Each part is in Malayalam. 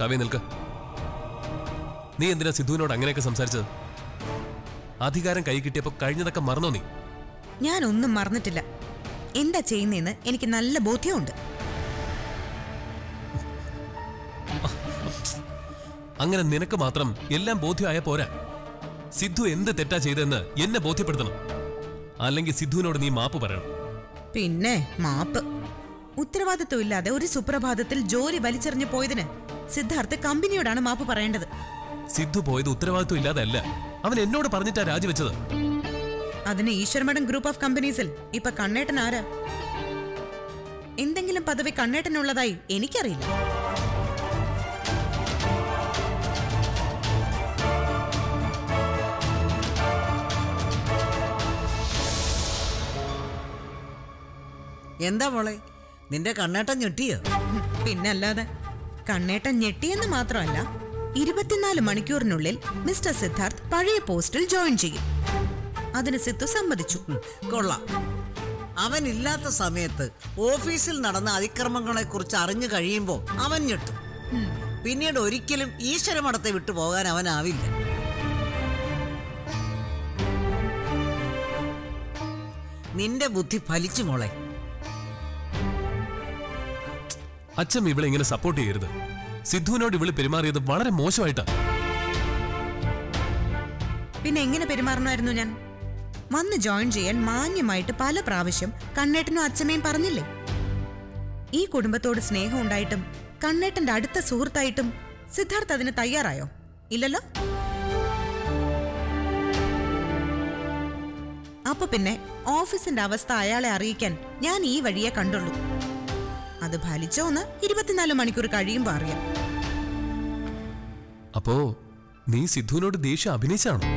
കാവ്യ നിൽക്ക നീ എന്തിനാ സിദ്ധുവിനോട് അങ്ങനെയൊക്കെ സംസാരിച്ചത് അധികാരം കൈ കിട്ടിയപ്പോ കഴിഞ്ഞതൊക്കെ മറന്നോ നീ ഞാനൊന്നും മറന്നിട്ടില്ല എന്താ ചെയ്യുന്നതെന്ന് എനിക്ക് നല്ല ബോധ്യമുണ്ട് അങ്ങനെ നിനക്ക് മാത്രം എല്ലാം ബോധ്യമായ പോരാ സിദ്ധു എന്ത് തെറ്റാ ചെയ്തെന്ന് എന്നെ ബോധ്യപ്പെടുത്തണം അല്ലെങ്കിൽ സിദ്ധുവിനോട് നീ മാപ്പ് പറയണം പിന്നെ മാപ്പ് ഉത്തരവാദിത്വം ഇല്ലാതെ ഒരു സുപ്രഭാതത്തിൽ ജോലി വലിച്ചെറിഞ്ഞു പോയതിന് സിദ്ധാർത്ഥ് കമ്പനിയോടാണ് മാപ്പ് പറയേണ്ടത് സിദ്ധു പോയത് ഉത്തരവാദിത്വം ഇല്ലാതെ അല്ല അവൻ എന്നോട് പറഞ്ഞിട്ടാ രാജിവെച്ചത് അതിന് ഈശ്വരമഠം ഗ്രൂപ്പ് ഓഫ് കമ്പനീസിൽ ഇപ്പൊ കണ്ണേട്ടൻ ആരാ എന്തെങ്കിലും പദവി കണ്ണേട്ടനുള്ളതായി എനിക്കറിയില്ല എന്താ മോളെ നിന്റെ കണ്ണേട്ടം ഞെട്ടിയോ പിന്നല്ലാതെ കണ്ണേട്ടൻ ഞെട്ടിയെന്ന് മാത്രമല്ല ഇരുപത്തിനാല് മണിക്കൂറിനുള്ളിൽ മിസ്റ്റർ സിദ്ധാർത്ഥ് പഴയ പോസ്റ്റിൽ ജോയിൻ ചെയ്യും അതിന് സിത്തു സമ്മതിച്ചു ഉം, കൊള്ളാം അവൻ ഇല്ലാത്ത സമയത്ത് ഓഫീസിൽ നടന്ന അതിക്രമങ്ങളെ കുറിച്ച് അറിഞ്ഞു കഴിയുമ്പോൾ അവൻ ഞെട്ടും പിന്നീട് ഒരിക്കലും ഈശ്വരമഠത്തെ വിട്ടു പോകാൻ അവനാവില്ല നിന്റെ ബുദ്ധി ഫലിച്ചു മോളെ അച്ഛൻ ഇവളെ ഇങ്ങനെ സപ്പോർട്ട് ചെയ്യരുത് സിദ്ധുവിനോട് ഇവള് പെരുമാറിയത് വളരെ മോശമായിട്ടാ പിന്നെ എങ്ങനെ പെരുമാറണമായിരുന്നു ഞാൻ വന്ന് ജോയിൻ ചെയ്യാൻ മാന്യമായിട്ട് പല പ്രാവശ്യം കണ്ണേട്ടനും അച്ഛമ്മയും പറഞ്ഞില്ലേ ഈ കുടുംബത്തോട് സ്നേഹം ഉണ്ടായിട്ടും കണ്ണേട്ടന്റെ അടുത്ത സുഹൃത്തായിട്ടും സിദ്ധാർത്ഥ് അതിന് തയ്യാറായോ ഇല്ലല്ലോ അപ്പൊ പിന്നെ ഓഫീസിന്റെ അവസ്ഥ അയാളെ അറിയിക്കാൻ ഞാൻ ഈ വഴിയെ കണ്ടുള്ളൂ അത് ഫലിച്ചോന്ന് ഇരുപത്തിനാല് മണിക്കൂർ കഴിയുമ്പോ അറിയാം അപ്പോ നീ സിദ്ധുവിനോട് ദേഷ്യം അഭിനയിച്ചാണോ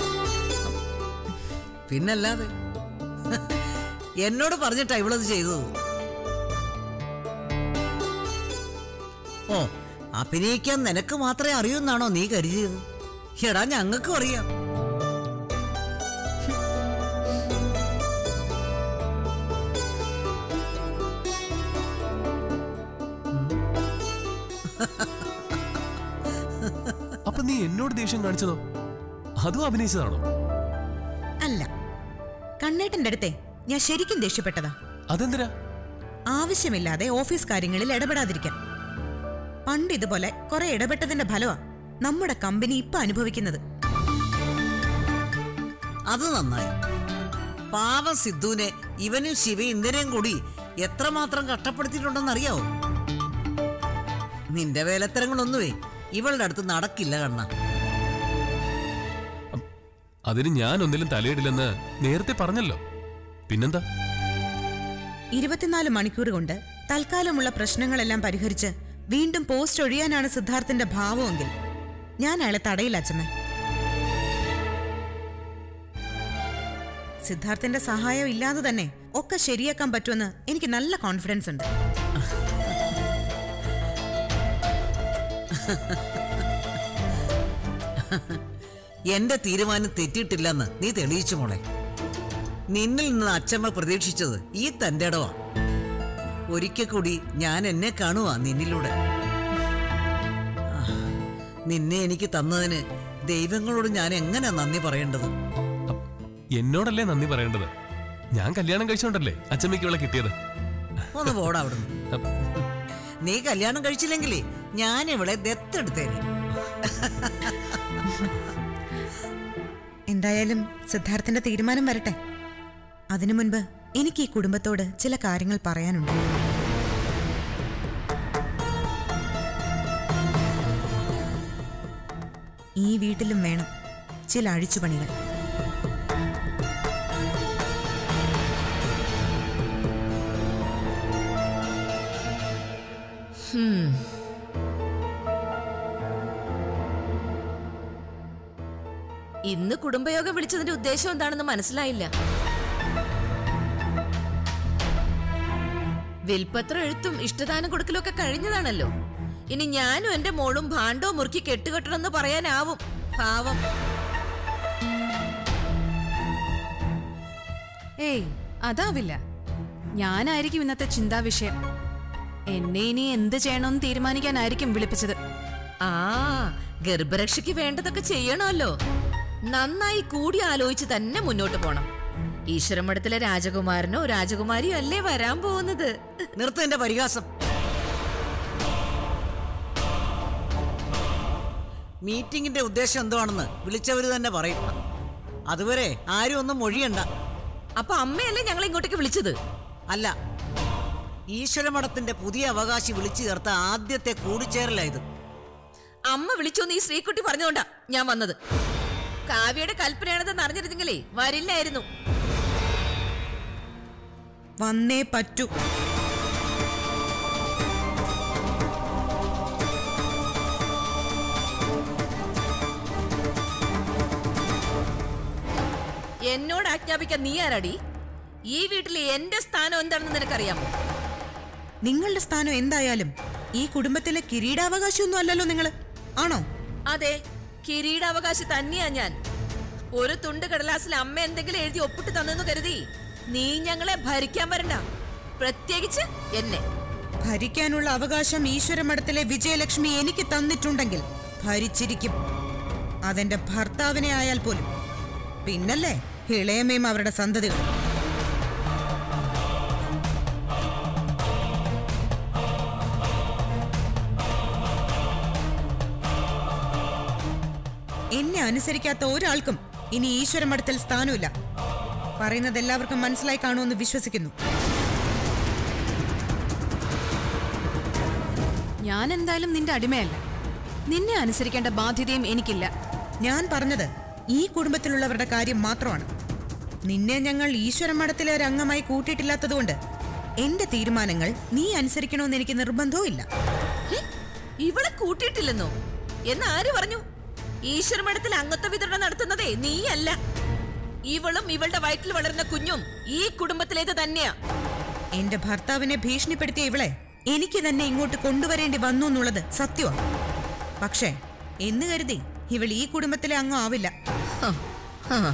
പിന്നല്ലാതെ എന്നോട് പറഞ്ഞിട്ടാ ഇവളത് ചെയ്തത് ഓ അഭിനയിക്കാൻ നിനക്ക് മാത്രമേ അറിയൂന്നാണോ നീ കരുതിയത് എടാ ഞങ്ങൾക്കും അറിയാം അപ്പൊ നീ എന്നോട് ദേഷ്യം കാണിച്ചതോ അതും അഭിനയിച്ചതാണോ അല്ല കണ്ണേട്ടന്റെ അടുത്തെ ഞാൻ ശരിക്കും ദേഷ്യപ്പെട്ടതാ അതെന്തിനാ ആവശ്യമില്ലാതെ ഓഫീസ് കാര്യങ്ങളിൽ ഇടപെടാതിരിക്കാൻ പണ്ട് ഇതുപോലെ കുറെ ഇടപെട്ടതിന്റെ ഫലമാ നമ്മുടെ കമ്പനി ഇപ്പൊ അനുഭവിക്കുന്നത് അത് നന്നായി പാവം സിദ്ധുവിനെ ഇവനും ശിവ ഇന്ദിരയും കൂടി എത്രമാത്രം കഷ്ടപ്പെടുത്തിയിട്ടുണ്ടെന്ന് അറിയാവോ നിന്റെ വേലത്തരങ്ങളൊന്നുമേ ഇവളുടെ അടുത്ത് നടക്കില്ല കണ്ണ അതിന് ഞാൻ ഒന്നിലും തലയിടില്ലെന്ന് നേരത്തെ പറഞ്ഞല്ലോ പിന്നെന്താ ഇരുപത്തിനാല് മണിക്കൂർ കൊണ്ട് തൽക്കാലമുള്ള പ്രശ്നങ്ങളെല്ലാം പരിഹരിച്ച് വീണ്ടും പോസ്റ്റ് ഒഴിയാനാണ് സിദ്ധാർത്ഥന്റെ ഭാവമെങ്കിൽ ഞാൻ അയാളെ തടയില്ല അച്ഛമ്മ സിദ്ധാർത്ഥന്റെ സഹായം ഇല്ലാതെ തന്നെ ഒക്കെ ശരിയാക്കാൻ പറ്റുമെന്ന് എനിക്ക് നല്ല കോൺഫിഡൻസ് ഉണ്ട് എന്റെ തീരുമാനം തെറ്റിയിട്ടില്ലെന്ന് നീ തെളിയിച്ചു മോളെ നിന്നിൽ നിന്ന് അച്ഛമ്മ പ്രതീക്ഷിച്ചത് ഈ തന്റെ ഇടവാ ഒരിക്കൽ കൂടി ഞാൻ എന്നെ കാണുവാ നിന്നിലൂടെ ആ, നിന്നെ എനിക്ക് തന്നതിന് ദൈവങ്ങളോട് ഞാൻ എങ്ങനെ നന്ദി പറയേണ്ടത് അപ്പ് എന്നോടല്ലേ നന്ദി പറയേണ്ടത് ഞാൻ കല്യാണം കഴിച്ചോണ്ടല്ലേ അച്ഛമ്മയ്ക്ക് ഇവളെ കിട്ടിയത് ഒന്ന് പോടാ അവിടുന്ന് അപ്പ് നീ കല്യാണം കഴിച്ചില്ലെങ്കിലേ ഞാൻ ഇവിടെ ദത്തെടുത്തേനെ എന്തായാലും സിദ്ധാർത്ഥന്റെ തീരുമാനം വരട്ടെ അതിനു മുൻപ് എനിക്ക് ഈ കുടുംബത്തോട് ചില കാര്യങ്ങൾ പറയാനുണ്ട് ഈ വീട്ടിലും വേണം ചില അഴിച്ചുപണികൾ ഇന്ന് കുടുംബയോഗം വിളിച്ചതിന്റെ ഉദ്ദേശം എന്താണെന്ന് മനസ്സിലായില്ല വിൽപത്രം എഴുത്തും ഇഷ്ടദാനം കൊടുക്കലും ഒക്കെ കഴിഞ്ഞതാണല്ലോ ഇനി ഞാനും എന്റെ മോളും ഭാണ്ഡോ മുറുക്കി കെട്ടുകെട്ടണമെന്ന് പറയാനാവും പാവം ഏയ് അതാവില്ല ഞാനായിരിക്കും ഇന്നത്തെ ചിന്താ വിഷയം എന്നെ ഇനി എന്ത് ചെയ്യണമെന്ന് തീരുമാനിക്കാനായിരിക്കും വിളിപ്പിച്ചത് ആ ഗർഭരക്ഷയ്ക്ക് വേണ്ടതൊക്കെ ചെയ്യണമല്ലോ നന്നായി കൂടി ആലോചിച്ച് തന്നെ മുന്നോട്ട് പോണം ഈശ്വരമഠത്തിലെ രാജകുമാരനോ രാജകുമാരിയോ അല്ലേ വരാൻ പോകുന്നത് നിർത്ത് എന്റെ പരിഹാസം മീറ്റിംഗിന്റെ ഉദ്ദേശം എന്തുവാണെന്ന് വിളിച്ചവര് തന്നെ പറയും അതുവരെ ആരും ഒന്നും മൊഴിയണ്ട അപ്പൊ അമ്മയല്ലേ ഞങ്ങളെ ഇങ്ങോട്ടേക്ക് വിളിച്ചത് അല്ല ഈശ്വരമഠത്തിന്റെ പുതിയ അവകാശി വിളിച്ചു ചേർത്ത ആദ്യത്തെ കൂടിച്ചേരലായത് അമ്മ വിളിച്ചോന്ന് ഈ ശ്രീകുട്ടി പറഞ്ഞുകൊണ്ടാ ഞാൻ വന്നത് കാവ്യയുടെ കൽപ്പനയാണെന്ന് അറിഞ്ഞിരുന്നെങ്കിലേ വരില്ലായിരുന്നു വന്നേ പറ്റൂ എന്നോട് ആജ്ഞാപിക്കാൻ നീ ആരാടി ഈ വീട്ടിലെ എന്റെ സ്ഥാനം എന്താണെന്ന് നിനക്കറിയാമോ നിങ്ങളുടെ സ്ഥാനം എന്തായാലും ഈ കുടുംബത്തിലെ കിരീടാവകാശമൊന്നും അല്ലല്ലോ നിങ്ങള് ആണോ അതെ കിരീടാവകാശി തന്നെയാ ഞാൻ ഒരു തുണ്ട് കടലാസിൽ അമ്മ എന്തെങ്കിലും എഴുതി ഒപ്പിട്ട് തന്നെന്ന് കരുതി നീ ഞങ്ങളെ ഭരിക്കാൻ വരണ്ട പ്രത്യേകിച്ച് എന്നെ ഭരിക്കാനുള്ള അവകാശം ഈശ്വരമഠത്തിലെ വിജയലക്ഷ്മി എനിക്ക് തന്നിട്ടുണ്ടെങ്കിൽ ഭരിച്ചിരിക്കും അതെന്റെ ഭർത്താവിനെ ആയാൽ പോലും പിന്നല്ലേ ഇളയമയും അവരുടെ സന്തതികൾ എന്നെ അനുസരിക്കാത്ത ഒരാൾക്കും ഇനി ഈശ്വരമഠത്തിൽ സ്ഥാനമില്ല പറയുന്നത് എല്ലാവർക്കും മനസ്സിലായി കാണുമെന്ന് വിശ്വസിക്കുന്നു ഞാൻ എന്തായാലും നിന്റെ അടിമയല്ല നിന്നെ അനുസരിക്കേണ്ട ബാധ്യതയും എനിക്കില്ല ഞാൻ പറഞ്ഞത് ഈ കുടുംബത്തിലുള്ളവരുടെ കാര്യം മാത്രമാണ് നിന്നെ ഞങ്ങൾ ഈശ്വര മഠത്തിലെ ഒരു അംഗമായി കൂട്ടിയിട്ടില്ലാത്തതുകൊണ്ട് എന്റെ തീരുമാനങ്ങൾ നീ അനുസരിക്കണമെന്ന് എനിക്ക് നിർബന്ധവും ഇല്ല ഹേ, ഇവളെ കൂട്ടിയിട്ടില്ലെന്നോ എന്ന് ആര് പറഞ്ഞു ഈശ്വരമഠത്തിൽ അംഗത്വ വിതരണം നടത്തുന്നതേ നീയല്ല ഇവളും ഇവളുടെ വയറ്റിൽ വളരുന്ന കുഞ്ഞും ഈ കുടുംബത്തിലേത് തന്നെയാ എന്റെ ഭർത്താവിനെ ഭീഷണിപ്പെടുത്തിയ ഇവളെ എനിക്ക് തന്നെ ഇങ്ങോട്ട് കൊണ്ടുവരേണ്ടി വന്നു എന്നുള്ളത് സത്യമാണ് പക്ഷേ എന്ന് കരുതി ഇവൾ ഈ കുടുംബത്തിലെ അംഗം ആവില്ല ഹ, ഹ.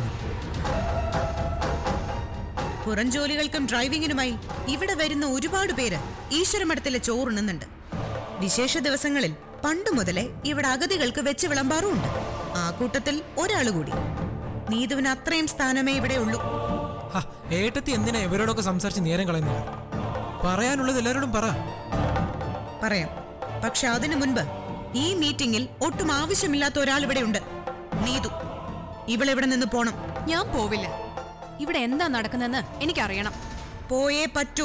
പുറം ജോലികൾക്കും ഡ്രൈവിങ്ങിനുമായി ഇവിടെ വരുന്ന ഒരുപാട് പേര് ഈശ്വരമഠത്തിലെ ചോറുണ്ണുന്നുണ്ട് വിശേഷ ദിവസങ്ങളിൽ പണ്ട് മുതലേ ഇവിടെ അഗതികൾക്ക് വെച്ച് വിളമ്പാറുമുണ്ട് ആ കൂട്ടത്തിൽ ഒരാള് കൂടി നീതുവിന് അത്രയും സ്ഥാനമേ ഇവിടെ ഉള്ളൂ ഹ, ഏട്ടത്തി എന്തിനാ ഇവരോടൊക്കെ സംസാരിച്ച് നേരം കളയുന്നത് പറയാനുള്ളത് എല്ലാവരോടും പറ പറയാം പക്ഷെ അതിനു മുൻപ് ഈ മീറ്റിംഗിൽ ഒട്ടും ആവശ്യമില്ലാത്ത ഒരാൾ ഇവിടെ ഉണ്ട് നീതു ഇവളിവിടെ നിന്ന് പോണം ഞാൻ പോവില്ല ഇവിടെ എന്താ നടക്കുന്നതെന്ന് എനിക്കറിയണം പോയേ പറ്റൂ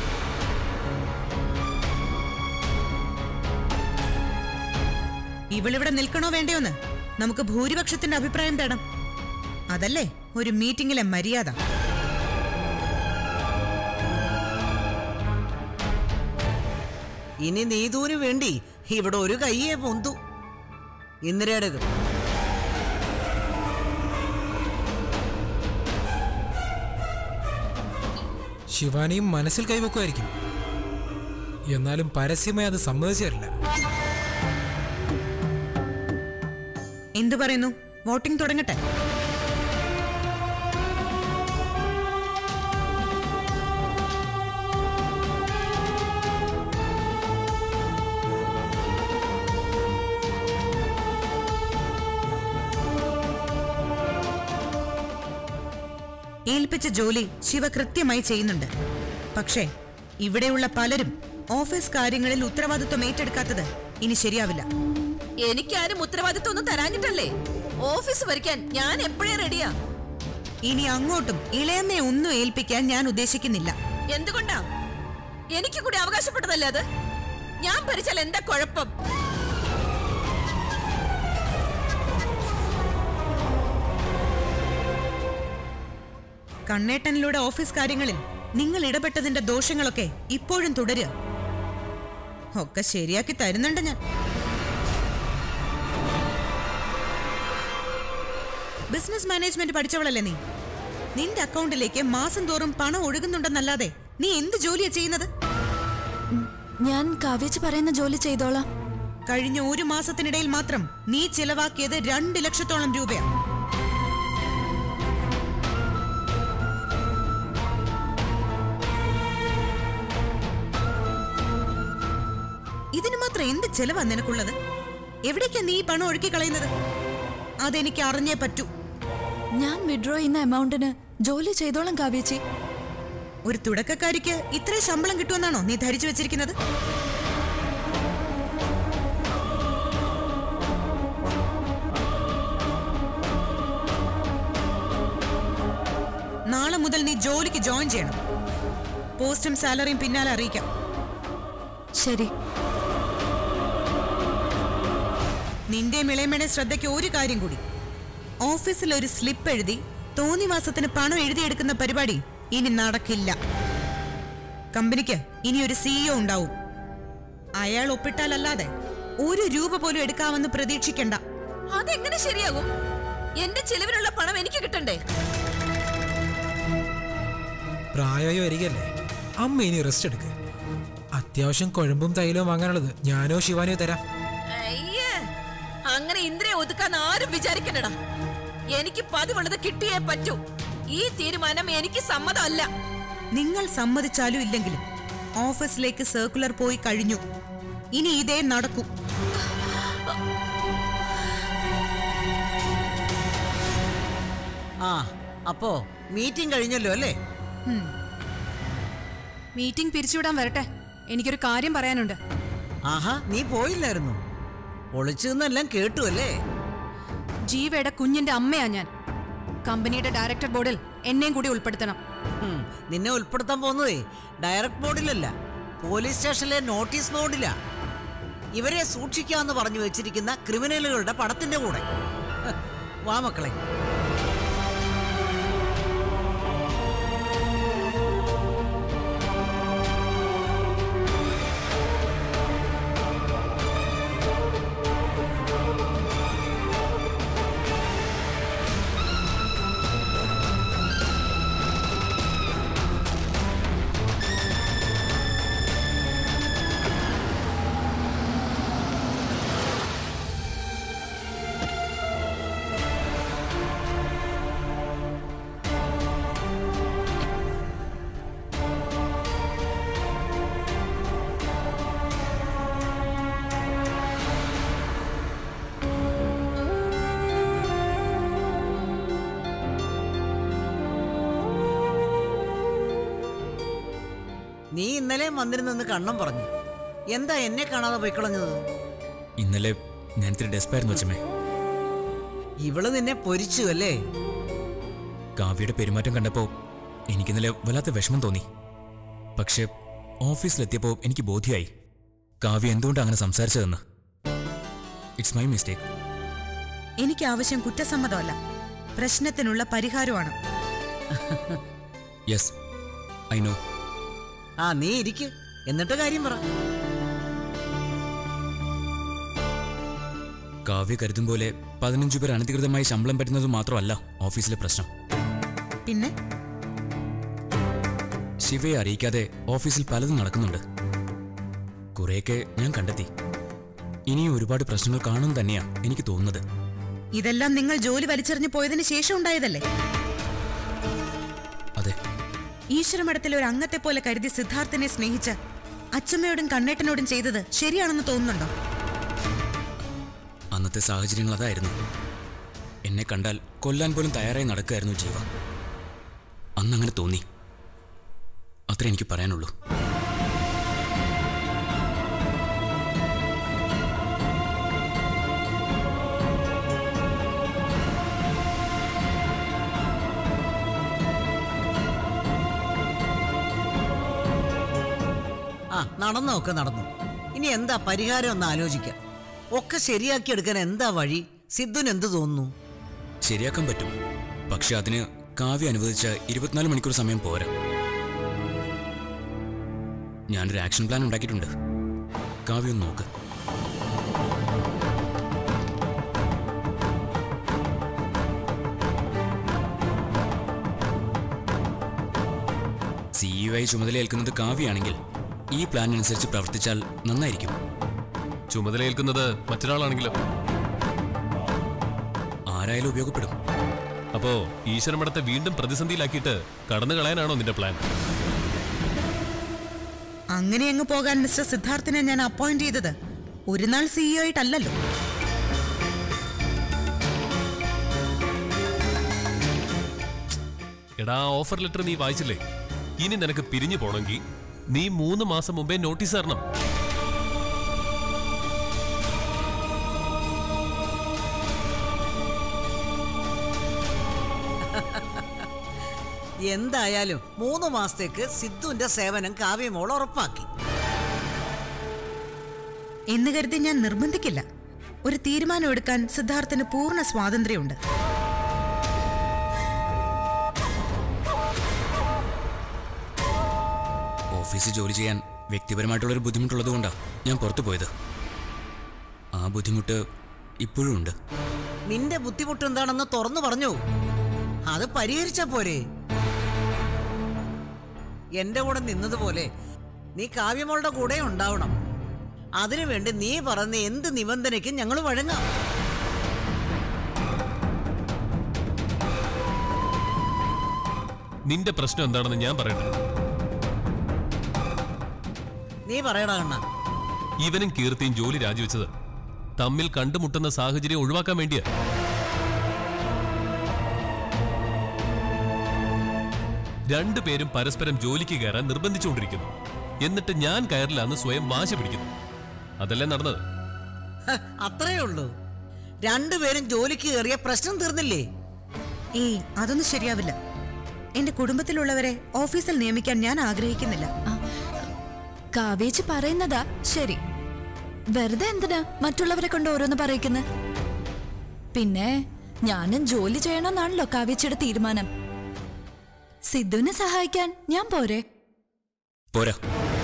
ഇവളിവിടെ നിൽക്കണോ വേണ്ടയോന്ന് നമുക്ക് ഭൂരിപക്ഷത്തിന്റെ അഭിപ്രായം തേടാം അതല്ലേ ഒരു മീറ്റിംഗിലെ മര്യാദ ഇനി നീതുവിന് വേണ്ടി ഇവിടെ ഒരു കയ്യേ പൊന്തു ഇന്ദിരയുടേത് ശിവാനിയും മനസ്സിൽ കൈവെക്കുമായിരിക്കും എന്നാലും പരസ്യമായി അത് സമ്മതിച്ചു തരില്ല എന്തു പറയുന്നു വോട്ടിംഗ് തുടങ്ങട്ടെ ഏൽപ്പിച്ച ജോലി ശിവ കൃത്യമായി ചെയ്യുന്നുണ്ട് പക്ഷേ ഇവിടെയുള്ള പലരും ഓഫീസ് കാര്യങ്ങളിൽ ഉത്തരവാദിത്വം ഏറ്റെടുക്കാത്തത് ഇനി ശരിയാവില്ല എനിക്കാരും ഉത്തരവാദിത്വം ഒന്നും തരാഞ്ഞിട്ടല്ലേ ഓഫീസ് ഭരിക്കാൻ ഞാൻ എപ്പോഴേ റെഡിയാ ഇനി അങ്ങോട്ടും ഇളയമ്മയെ ഒന്നും ഏൽപ്പിക്കാൻ ഞാൻ ഉദ്ദേശിക്കുന്നില്ല എന്തുകൊണ്ടാ എനിക്ക് കൂടി അവകാശപ്പെട്ടതല്ലേ അത് ഞാൻ ഭരിച്ചാൽ എന്താ കുഴപ്പം കണ്ണേട്ടനിലൂടെ ഓഫീസ് കാര്യങ്ങളിൽ നിങ്ങൾ ഇടപെട്ടതിന്റെ ദോഷങ്ങളൊക്കെ ഇപ്പോഴും തുടരുക ഒക്കെ ശരിയാക്കി തരുന്നുണ്ട് ഞാൻ ബിസിനസ് മാനേജ്മെന്റ് പഠിച്ചവളല്ലേ നീ നിന്റെ അക്കൗണ്ടിലേക്ക് മാസം തോറും പണം ഒഴുകുന്നുണ്ടെന്നല്ലാതെ നീ എന്ത് ജോലിയാ ചെയ്യുന്നത് ഞാൻ കാവ്യച്ച് പറയുന്ന ജോലി ചെയ്തോളാം കഴിഞ്ഞ ഒരു മാസത്തിനിടയിൽ മാത്രം നീ ചിലവാക്കിയത് രണ്ട് ലക്ഷത്തോളം രൂപയാ ഇതിന് മാത്രം എന്ത് ചെലവാ നിനക്കുള്ളത് എവിടേക്കാ നീ ഈ പണം ഒഴുക്കി കളയുന്നത് അതെനിക്ക് അറിഞ്ഞേ പറ്റൂ ഞാൻ വിഡ്രോ ചെയ്യുന്ന എമൗണ്ടിന് ജോലി ചെയ്തോളാം കാവ്യേച്ചി ഒരു തുടക്കക്കാരിക്ക് ഇത്ര ശമ്പളം കിട്ടുമെന്നാണോ നീ ധരിച്ചു വെച്ചിരിക്കുന്നത് നാളെ മുതൽ നീ ജോലിക്ക് ജോയിൻ ചെയ്യണം പോസ്റ്റും സാലറിയും പിന്നാലെ അറിയിക്കാം ശരി നിന്റെ ഇളയമയുടെ ശ്രദ്ധയ്ക്ക് ഒരു കാര്യം കൂടി ഓഫീസിൽ ഒരു സ്ലിപ്പ് എഴുതി തോന്നിവാസത്തിന് പണം എഴുതിയെടുക്കുന്ന പരിപാടി ഇനി നടക്കില്ല കമ്പനിക്ക് ഇനി ഒരു സിഇഒ ഉണ്ടാവും അയാൾ ഒപ്പിട്ടാലല്ലാതെ ഒരു രൂപ പോലും എടുക്കാമെന്ന് പ്രതീക്ഷിക്കണ്ട അതെങ്ങനെ ശരിയാകും എന്റെ ചെലവിനുള്ള പണം എനിക്ക് കിട്ടണ്ടേ പ്രായമായി വരികയല്ലേ അമ്മ ഇനി റെസ്റ്റ് എടുക്ക് അത്യാവശ്യം കുഴമ്പും തൈലവും വാങ്ങാനുള്ളത് ഞാനോ ശിവാനിയോ തരാം അയ്യേ അങ്ങനെ ഇന്ദ്രയെ ഒതുക്കാൻ ആരും വിചാരിക്കണ്ടടാ എനിക്ക് പതിവുള്ളത് കിട്ടിയേ പറ്റൂ ഈ തീരുമാനം എനിക്ക് സമ്മതമല്ല നിങ്ങൾ സമ്മതിച്ചാലും ഇല്ലെങ്കിലും ഓഫീസിലേക്ക് സർക്കുലർ പോയി കഴിഞ്ഞു ഇനി ഇതേ നടക്കൂ ആ അപ്പോ മീറ്റിംഗ് കഴിഞ്ഞല്ലോ അല്ലേ മീറ്റിംഗ് പിരിച്ചുവിടാൻ വരട്ടെ എനിക്കൊരു കാര്യം പറയാനുണ്ട് ആഹാ നീ പോയില്ലായിരുന്നു ഒളിച്ചു നിന്നെല്ലാം കേട്ടു അല്ലേ ജീവയുടെ കുഞ്ഞിന്റെ അമ്മയാ ഞാൻ കമ്പനിയുടെ ഡയറക്ടർ ബോർഡിൽ എന്നെയും കൂടി ഉൾപ്പെടുത്തണം ഉം, നിന്നെ ഉൾപ്പെടുത്താൻ പോകുന്നതേ ഡയറക്ട് ബോർഡിലല്ല പോലീസ് സ്റ്റേഷനിലെ നോട്ടീസ് ബോർഡിലാ ഇവരെ സൂക്ഷിക്കാന്ന് പറഞ്ഞു വെച്ചിരിക്കുന്ന ക്രിമിനലുകളുടെ പടത്തിന്റെ കൂടെ ഹ്, വാ മക്കളെ നീ ഇന്നലെ വന്നിരുന്നെന്ന് കണ്ണം പറഞ്ഞു എന്താ എന്നെ കാണാതെ പോയിക്കളഞ്ഞത് ഇന്നലെ ഞാൻ ഇത്തിരി ഡെസ്പായിരുന്നു അച്ഛമ്മേ ഇവള് നിന്നെ പൊരിച്ചു അല്ലേ കാവ്യയുടെ പെരുമാറ്റം കണ്ടപ്പോൾ എനിക്കിന്നലെ വല്ലാത്ത വിഷമം തോന്നി പക്ഷെ ഓഫീസിലെത്തിയപ്പോൾ എനിക്ക് ബോധ്യമായി കാവ്യ എന്തുകൊണ്ട് അങ്ങനെ സംസാരിച്ചതെന്ന് ഇറ്റ്സ് മൈ മിസ്റ്റേക്ക് എനിക്ക് ആവശ്യം കുറ്റസമ്മതമല്ല പ്രശ്നത്തിനുള്ള പരിഹാരമാണ് യെസ് ഐ നോ ആ നീ ഇരിക്ക് എന്നിട്ട് കാര്യം പറ കാവ്യ കരുതും പോലെ പതിനഞ്ചു പേർ അനധികൃതമായി ശമ്പളം പറ്റുന്നത് മാത്രമല്ല ഓഫീസിലെ പ്രശ്നം പിന്നെ ശിവയെ അറിയിക്കാതെ ഓഫീസിൽ പലതും നടക്കുന്നുണ്ട് കുറെയൊക്കെ ഞാൻ കണ്ടെത്തി ഇനിയും ഒരുപാട് പ്രശ്നങ്ങൾ കാണും തന്നെയാ എനിക്ക് തോന്നുന്നത് ഇതെല്ലാം നിങ്ങൾ ജോലി വലിച്ചെറിഞ്ഞു പോയതിന് ശേഷം ഉണ്ടായതല്ലേ അതെ ഈശ്വരമഠത്തിലെ ഒരു അംഗത്തെ പോലെ കരുതി സിദ്ധാർത്ഥനെ സ്നേഹിച്ച് അച്ഛമ്മയോടും കണ്ണേട്ടനോടും ചെയ്തത് ശരിയാണെന്ന് തോന്നുന്നുണ്ടോ അന്നത്തെ സാഹചര്യങ്ങൾ അതായിരുന്നു എന്നെ കണ്ടാൽ കൊല്ലാൻ പോലും തയ്യാറായി നടക്കുകയായിരുന്നു ജീവ അന്നങ്ങനെ തോന്നി അത്രേ എനിക്ക് പറയാനുള്ളൂ ആ നടന്നൊക്കെ നടന്നു ഇനി എന്താ പരിഹാരം ഒന്ന് ആലോചിക്കാം ഒക്കെ ശരിയാക്കി എടുക്കാൻ എന്താ വഴി സിദ്ധുന് എന്ത് തോന്നുന്നു ശരിയാക്കാൻ പറ്റും പക്ഷെ അതിന് കാവ്യ അനുവദിച്ച ഇരുപത്തിനാല് മണിക്കൂർ സമയം പോരാ ഞാനൊരു ആക്ഷൻ പ്ലാൻ ഉണ്ടാക്കിയിട്ടുണ്ട് കാവ്യ ഒന്ന് നോക്ക് സിഇഒ ആയി ചുമതലയേൽക്കുന്നത് കാവ്യാണെങ്കിൽ ഈ പ്ലാൻ അനുസരിച്ച് പ്രവർത്തിച്ചാൽ നന്നായിരിക്കും ചുമതലയേൽക്കുന്നത് മറ്റൊരാളാണെങ്കിലോ ആരായാലും ഉപയോഗപ്പെടും അപ്പോ ഈശ്വരമഠത്തെ വീണ്ടും പ്രതിസന്ധിയിലാക്കിയിട്ട് കടന്നു കളയാനാണോ നിന്റെ പ്ലാൻ അങ്ങനെ അങ്ങ് പോകാൻ മിസ്റ്റർ സിദ്ധാർത്ഥിനെ ഞാൻ അപ്പോയിന്റ് ചെയ്തത് ഒരു നാൾ സിഇഒ ആയിട്ടല്ലല്ലോ എടാ ഓഫർ ലെറ്റർ നീ വായിച്ചില്ലേ ഇനി നിനക്ക് പിരിഞ്ഞു പോണെങ്കിൽ നീ മൂന്ന് മാസം മുമ്പേ നോട്ടീസ് തരണം എന്തായാലും മൂന്ന് മാസത്തേക്ക് സിദ്ധുവിന്റെ സേവനം കാവ്യമോൾ ഉറപ്പാക്കി എന്ന് കരുതി ഞാൻ നിർബന്ധിക്കില്ല ഒരു തീരുമാനം എടുക്കാൻ സിദ്ധാർത്ഥിന് പൂർണ്ണ സ്വാതന്ത്ര്യമുണ്ട് ഓഫീസിൽ ജോലി ചെയ്യാൻ വ്യക്തിപരമായിട്ടുള്ളൊരു ബുദ്ധിമുട്ടുള്ളതുകൊണ്ടാണ് ഞാൻ പുറത്തു പോയത് ആ ബുദ്ധിമുട്ട് ഇപ്പോഴും ഉണ്ട് നിന്റെ ബുദ്ധിമുട്ട് എന്താണെന്ന് തുറന്നു പറഞ്ഞു അത് പരിഹരിച്ചാ പോരെ എന്റെ കൂടെ നിന്നതുപോലെ നീ കാവ്യമോളുടെ കൂടെ ഉണ്ടാവണം അതിനുവേണ്ടി നീ പറഞ്ഞ എന്ത് നിബന്ധനയ്ക്കും ഞങ്ങൾ വഴങ്ങാം നിന്റെ പ്രശ്നം എന്താണെന്ന് ഞാൻ പറയട്ടെ നീ പറയടാ കണ്ണ ഇവനും കീർത്തിയും ജോലി രാജിവെച്ചത് തമ്മിൽ കണ്ടുമുട്ടുന്ന സാഹചര്യം ഒഴിവാക്കാൻ വേണ്ടിയാ രണ്ടുപേരും പരസ്പരം ജോലിക്ക് കയറാൻ നിർബന്ധിച്ചുകൊണ്ടിരിക്കുന്നു എന്നിട്ട് ഞാൻ കയറില്ലാന്ന് സ്വയം വാശി പിടിക്കുന്നു അതല്ലേ നടന്നത് ഹ, അത്രേ ഉള്ളൂ രണ്ടുപേരും ജോലിക്ക് കയറിയ പ്രശ്നം തീർന്നില്ലേ ഏയ് അതൊന്നും ശരിയാവില്ല എന്റെ കുടുംബത്തിലുള്ളവരെ ഓഫീസിൽ നിയമിക്കാൻ ഞാൻ ആഗ്രഹിക്കുന്നില്ല കാവേച്ച് പറയുന്നതാ ശരി വെറുതെ എന്തിനാ മറ്റുള്ളവരെ കൊണ്ട് ഓരോന്ന് പറയിക്കുന്നത് പിന്നെ ഞാനും ജോലി ചെയ്യണമെന്നാണല്ലോ കാവേച്ചിയുടെ തീരുമാനം സിദ്ധുവിനെ സഹായിക്കാൻ ഞാൻ പോരെ പോരാ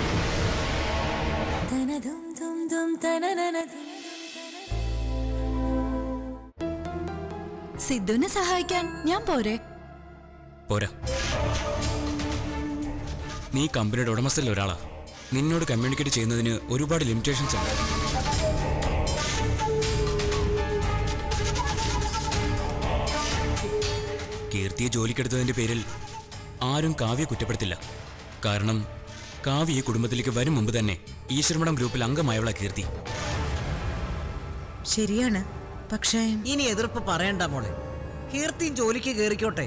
സിദ്ധുവിനെ സഹായിക്കാൻ ഞാൻ പോരെ പോരാ നീ കമ്പനിയുടെ ഉടമസ്ഥരിൽ ഒരാളാ നിന്നോട് കമ്മ്യൂണിക്കേറ്റ് ചെയ്യുന്നതിന് ഒരുപാട് ലിമിറ്റേഷൻസ് ഉണ്ട് കീർത്തിയെ ജോലിക്കെടുത്തതിന്റെ പേരിൽ ആരും കാവ്യെ കുറ്റപ്പെടുത്തില്ല കാരണം കാവ്യ ഈ കുടുംബത്തിലേക്ക് വരും മുമ്പ് തന്നെ ഈശ്വരമഠം ഗ്രൂപ്പിൽ അംഗമായവളാ കീർത്തി ശരിയാണ് പക്ഷേ ഇനി എതിർപ്പ് പറയണ്ട മോളെ കീർത്തിയും ജോലിക്ക് കയറിക്കോട്ടെ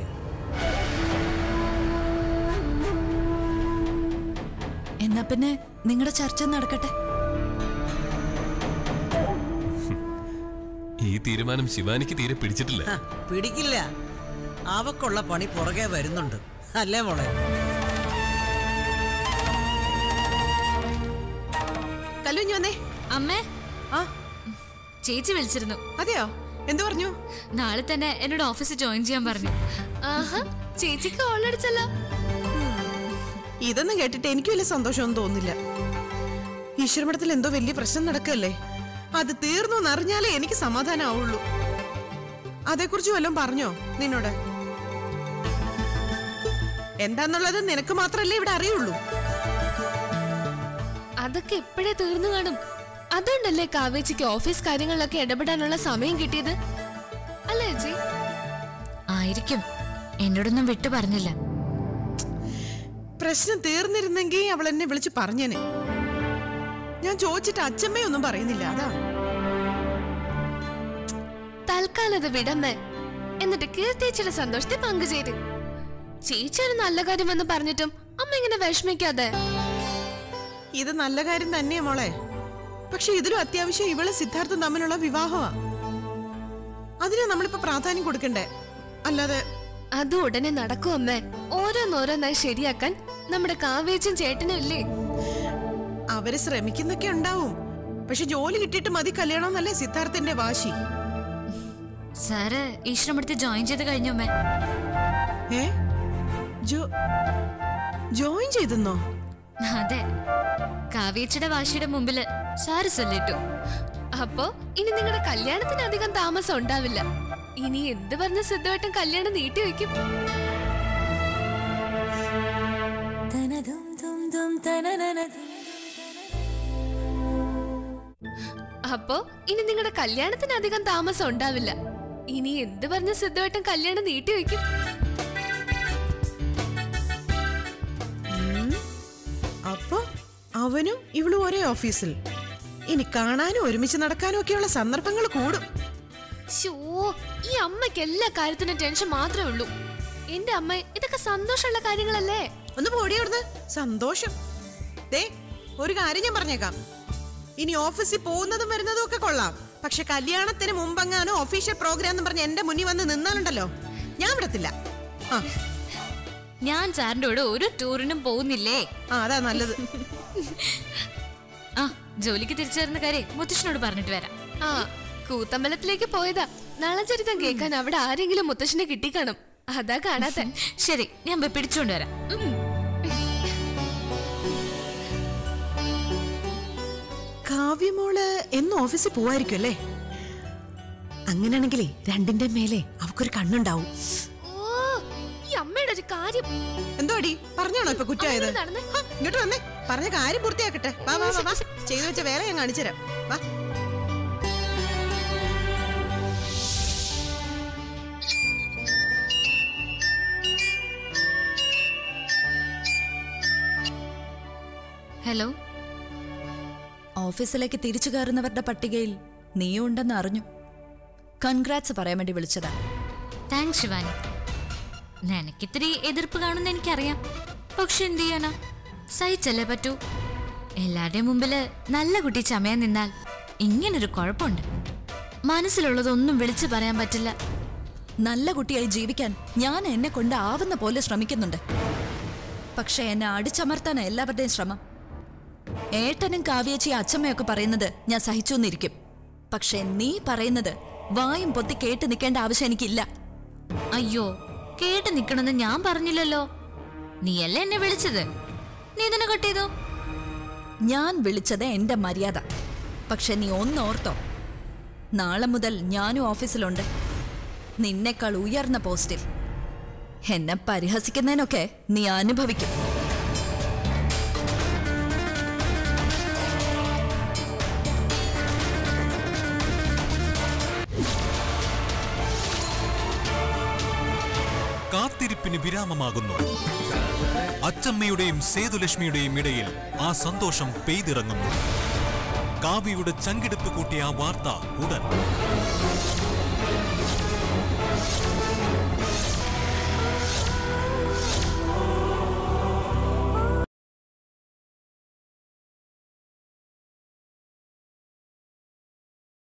എന്നാ പിന്നെ നിങ്ങളുടെ ചർച്ച നടക്കട്ടെ ഈ തീരുമാനം ശിവാനിക്ക് തീരെ പിടിച്ചിട്ടില്ല ഹ, പിടിക്കില്ല അവക്കുള്ള പണി പുറകെ വരുന്നുണ്ട് അല്ലേ മോളെ കല്ലുഞ്ഞു വന്നേ അമ്മേ ആ ചേച്ചി വിളിച്ചിരുന്നു അതെയോ എന്തു പറഞ്ഞു നാളെ തന്നെ എന്നോട് ഓഫീസിൽ ജോയിൻ ചെയ്യാൻ പറഞ്ഞു ആഹാ ചേച്ചിക്ക് കോളടിച്ചല്ലോ ഇതൊന്നും കേട്ടിട്ട് എനിക്ക് വലിയ സന്തോഷമൊന്നും തോന്നുന്നില്ല ഈശ്വരമഠത്തിൽ എന്തോ വലിയ പ്രശ്നം നടക്കല്ലേ അത് തീർന്നു എന്നറിഞ്ഞാലേ എനിക്ക് സമാധാനം ആവുള്ളൂ അതേക്കുറിച്ച് വല്ലതും പറഞ്ഞോ നിന്നോട് എന്താന്നുള്ളത് നിനക്ക് മാത്രല്ലേ ഇവിടെ അറിയുള്ളൂ അതൊക്കെ എപ്പോഴേ തീർന്നു കാണും അതുകൊണ്ടല്ലേ കാവേച്ചിക്ക് ഓഫീസ് കാര്യങ്ങളിലൊക്കെ ഇടപെടാനുള്ള സമയം കിട്ടിയത് അല്ലേ ചേച്ചി ആയിരിക്കും എന്നോടൊന്നും വിട്ടു പറഞ്ഞില്ല പ്രശ്നം തീർന്നിരുന്നെങ്കിൽ അവൾ എന്നെ വിളിച്ച് പറഞ്ഞേനെ ഞാൻ ചോദിച്ചിട്ട് അച്ഛമ്മയൊന്നും പറയുന്നില്ല അതാ തൽക്കാലം അത് വിടമ്മേ എന്നിട്ട് കീർത്തിയേച്ചിയുടെ സന്തോഷത്തെ പങ്കുചേര് ചേച്ചി ഒരു നല്ല കാര്യം വന്ന് പറഞ്ഞിട്ടും അമ്മ ഇങ്ങനെ വിഷമിക്കാതെ ഇത് നല്ല കാര്യം തന്നെയാ മോളെ പക്ഷെ ഇതിലും അത്യാവശ്യം ഇവള് സിദ്ധാർത്ഥം തമ്മിലുള്ള വിവാഹമാ അതിനാ നമ്മളിപ്പോ പ്രാധാന്യം കൊടുക്കണ്ടേ അല്ലാതെ അത് ഉടനെ നടക്കും അമ്മേ ഓരോന്നോരോന്നായി ശരിയാക്കാൻ നമ്മുടെ കാവേച്ചും ചേട്ടനും ഇല്ലേ അവര് ശ്രമിക്കുന്നൊക്കെ ഉണ്ടാവും പക്ഷെ ജോലി കിട്ടിയിട്ട് മതി കല്യാണം എന്നല്ലേ സിദ്ധാർത്ഥന്റെ വാശി സാറ് ഈശ്വരമടുത്ത് ജോയിൻ ചെയ്ത് കഴിഞ്ഞു അമ്മേ ഏ ജോ ജോയിൻ ചെയ്തെന്നോ അതെ കാവേച്ചിയുടെ വാശിയുടെ മുമ്പില് സാറ് സൊല്ലിട്ടു അപ്പോ ഇനി നിങ്ങളുടെ കല്യാണത്തിന് അധികം താമസം ഉണ്ടാവില്ല ഇനി എന്ത് പറഞ്ഞ സിദ്ധവട്ടം കല്യാണം നീട്ടി വെക്കും അപ്പോ ഇനി നിങ്ങളുടെ കല്യാണത്തിന് അധികം താമസം ഉണ്ടാവില്ല ഇനി എന്ത് പറഞ്ഞ സിദ്ധവട്ടം കല്യാണം നീട്ടി വെക്കും അപ്പൊ അവനും ഇവളും ഒരേ ഓഫീസിൽ ഇനി കാണാനും ഒരുമിച്ച് നടക്കാനും ഒക്കെയുള്ള സന്ദർഭങ്ങൾ കൂടും ഷോ ഈ അമ്മയ്ക്ക് എല്ലാ കാര്യത്തിനും ടെൻഷൻ മാത്രമേ ഉള്ളൂ എന്റെ അമ്മ ഇതൊക്കെ സന്തോഷമുള്ള കാര്യങ്ങളല്ലേ ഒന്ന് പോടി അവിടുന്ന് സന്തോഷം ദേ ഒരു കാര്യം ഞാൻ പറഞ്ഞേക്കാം ഇനി ഓഫീസിൽ പോകുന്നതും വരുന്നതും ഒക്കെ കൊള്ളാം പക്ഷെ കല്യാണത്തിന് മുമ്പെങ്ങാനും ഒഫീഷ്യൽ പ്രോഗ്രാം എന്ന് പറഞ്ഞ് എന്റെ മുന്നിൽ വന്ന് നിന്നാലുണ്ടല്ലോ ഞാൻ വിടത്തില്ല ആ ഞാൻ സാറിന്റെ കൂടെ ഒരു ടൂറിനും പോകുന്നില്ലേ ആ അതാ നല്ലത് ആ ജോലിക്ക് തിരിച്ചു വരുന്ന കാര്യം മുത്തശ്ശനോട് പറഞ്ഞിട്ട് വരാം ആ കൂത്തമ്പലത്തിലേക്ക് പോയതാ നളചരിതം കേൾക്കാൻ അവിടെ ആരെങ്കിലും മുത്തശ്ശനെ കിട്ടിക്കാണും അതാ കാണാത്ത ശരി ഞാൻ പോയി പിടിച്ചോണ്ട് വരാം ഉം. കാവ്യമോള് എന്നും ഓഫീസിൽ പോവായിരിക്കും അല്ലേ അങ്ങനെയാണെങ്കിലേ രണ്ടിന്റെ മേലെ അവക്കൊരു കണ്ണുണ്ടാവും ഓ ഈ അമ്മയുടെ ഒരു കാര്യം എന്തോടി പറഞ്ഞാണോ ഇപ്പൊ കുറ്റമായത് അങ്ങോട്ട് നടന്നേ. ആ, ഇങ്ങോട്ട് വന്നേ പറഞ്ഞ കാര്യം പൂർത്തിയാക്കട്ടെ വാ വാ വാ, വാ ചെയ്തു വെച്ച വേല ഞാൻ കാണിച്ചുതരാം വാ ഹലോ ഓഫീസിലേക്ക് തിരിച്ചു കയറുന്നവരുടെ പട്ടികയിൽ നീയും ഉണ്ടെന്ന് അറിഞ്ഞു കൺഗ്രാറ്റ്സ് പറയാൻ വേണ്ടി വിളിച്ചതാ താങ്ക്സ് ശിവാനി നിനക്കിത്തിരി എതിർപ്പ് കാണുന്ന എനിക്കറിയാം പക്ഷെ എന്ത് ചെയ്യാനാ സഹിച്ചല്ലേ പറ്റൂ എല്ലാവരുടെയും മുമ്പില് നല്ല കുട്ടി ചമയാൻ നിന്നാൽ ഇങ്ങനൊരു കുഴപ്പമുണ്ട് മനസ്സിലുള്ളതൊന്നും വിളിച്ചു പറയാൻ പറ്റില്ല നല്ല കുട്ടിയായി ജീവിക്കാൻ ഞാൻ എന്നെ കൊണ്ട് ആവുന്ന പോലെ ശ്രമിക്കുന്നുണ്ട് പക്ഷെ എന്നെ അടിച്ചമർത്താനാണ് എല്ലാവരുടെയും ശ്രമം ഏട്ടനും കാവ്യച്ചി അച്ഛമ്മയൊക്കെ പറയുന്നത് ഞാൻ സഹിച്ചു എന്നിരിക്കും പക്ഷെ നീ പറയുന്നത് വായും പൊത്തി കേട്ട് നിൽക്കേണ്ട ആവശ്യം എനിക്കില്ല അയ്യോ കേട്ട് നിക്കണമെന്ന് ഞാൻ പറഞ്ഞില്ലല്ലോ നീയല്ലേ എന്നെ വിളിച്ചത് നീ ഇതിനെ കട്ട് ചെയ്തോ ഞാൻ വിളിച്ചത് എന്റെ മര്യാദ പക്ഷെ നീ ഒന്നോർത്തോ നാളെ മുതൽ ഞാനും ഓഫീസിലുണ്ട് നിന്നേക്കാൾ ഉയർന്ന പോസ്റ്റിൽ എന്നെ പരിഹസിക്കുന്നതിനൊക്കെ നീ അനുഭവിക്കും കാത്തിരിപ്പിന് വിരാമമാകുന്നു അച്ചമ്മയുടെയും സേതുലക്ഷ്മിയുടെയും ഇടയിൽ ആ സന്തോഷം പെയ്തിറങ്ങുന്നു കാവ്യയുടെ ചങ്കിടിപ്പ് കൂട്ടിയ ആ വാർത്ത ഉടൻ